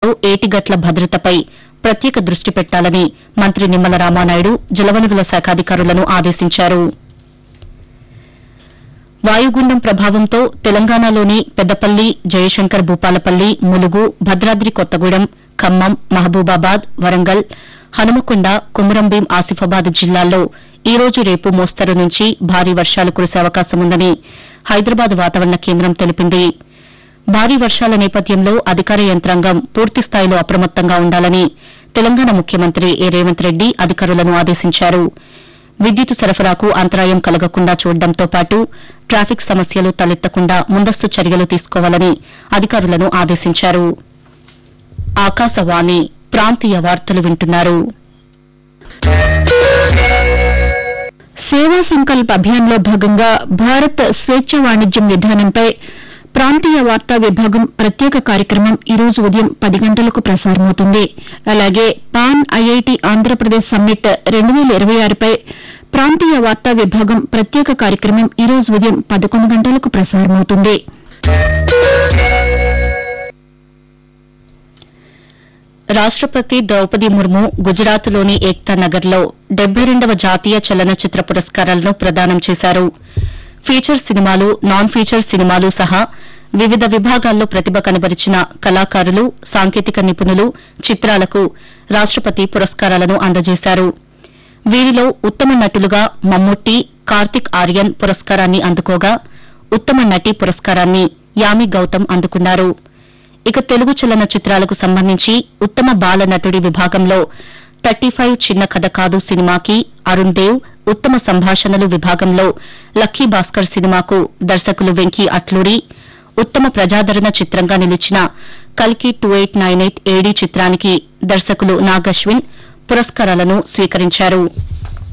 ఏటిగట్ల భద్రతపై ప్రత్యేక దృష్టి పెట్టాలని మంత్రి నిమ్మల రామానాయుడు జలవనరుల శాఖ అధికారులను ఆదేశించారు వాయుగుండం ప్రభావంతో తెలంగాణలోని పెద్దపల్లి జయశంకర్ భూపాలపల్లి ములుగు భద్రాద్రి కొత్తగూడెం ఖమ్మం మహబూబాబాద్ వరంగల్ హనుమకొండ కుమురంభీం ఆసిఫాబాద్ జిల్లాల్లో ఈ రోజు రేపు మోస్తరు నుంచి భారీ వర్షాలు కురిసే అవకాశం ఉందని హైదరాబాద్ వాతావరణ కేంద్రం తెలిపింది భారీ వర్షాల నేపథ్యంలో అధికార యంత్రాంగం పూర్తిస్థాయిలో అప్రమత్తంగా ఉండాలని తెలంగాణ ముఖ్యమంత్రి ఏ రేవంత్ రెడ్డి అధికారులను ఆదేశించారు విద్యుత్ సరఫరాకు అంతరాయం కలగకుండా చూడడంతో పాటు ట్రాఫిక్ సమస్యలు తలెత్తకుండా ముందస్తు చర్యలు తీసుకోవాలని అధికారులను ఆదేశించారు ఆకాశవాణి ప్రాంతీయ వార్తలు వింటున్నారు సేవా సంకల్ప్ అభియాన్లో భాగంగా భారత్ స్వేచ్ఛ వాణిజ్యం విధానంపై ప్రాంతీయ వార్తా విభాగం ప్రత్యేక కార్యక్రమం ఈ రోజు ఉదయం పది గంటలకు ప్రసారమవుతుంది అలాగే పాన్ ఐఐటి ఆంధ్రప్రదేశ్ సమ్మిట్ రెండు వేల ఇరవై ఆరుపై ప్రాంతీయ వార్తా విభాగం ప్రత్యేక కార్యక్రమం ఈ రోజు ఉదయం పదకొండు గంటలకు ప్రసారమవుతుంది రాష్టపతి ద్రౌపది ముర్ము గుజరాత్లోని ఏక్తా నగర్లో డెబ్బై రెండవ జాతీయ చలనచిత్ర పురస్కారాలను ప్రదానం చేశారు ఫీచర్ సినిమాలు నాన్ ఫీచర్ సినిమాలు సహా వివిధ విభాగాల్లో ప్రతిభ కనబరిచిన కళాకారులు సాంకేతిక నిపుణులు చిత్రాలకు రాష్టపతి పురస్కారాలను అందజేశారు వీరిలో ఉత్తమ నటులుగా మమ్ముట్టి కార్తిక్ ఆర్యన్ పురస్కారాన్ని అందుకోగా ఉత్తమ నటి పురస్కారాన్ని యామి గౌతమ్ అందుకున్నారు ఇక తెలుగు చలన చిత్రాలకు సంబంధించి ఉత్తమ బాల నటుడి విభాగంలో థర్టీ ఫైవ్ చిన్న కథ కాదు సినిమాకి అరుణ్ దేవ్ ఉత్తమ సంభాషణలు విభాగంలో లక్కీ భాస్కర్ సినిమాకు దర్శకులు వెంకీ అట్లూరి ఉత్తమ ప్రజాదరణ చిత్రంగా నిలిచిన కల్కి two eight nine eight AD చిత్రానికి దర్శకులు నాగశ్విన్ పురస్కారాలను స్వీకరించారు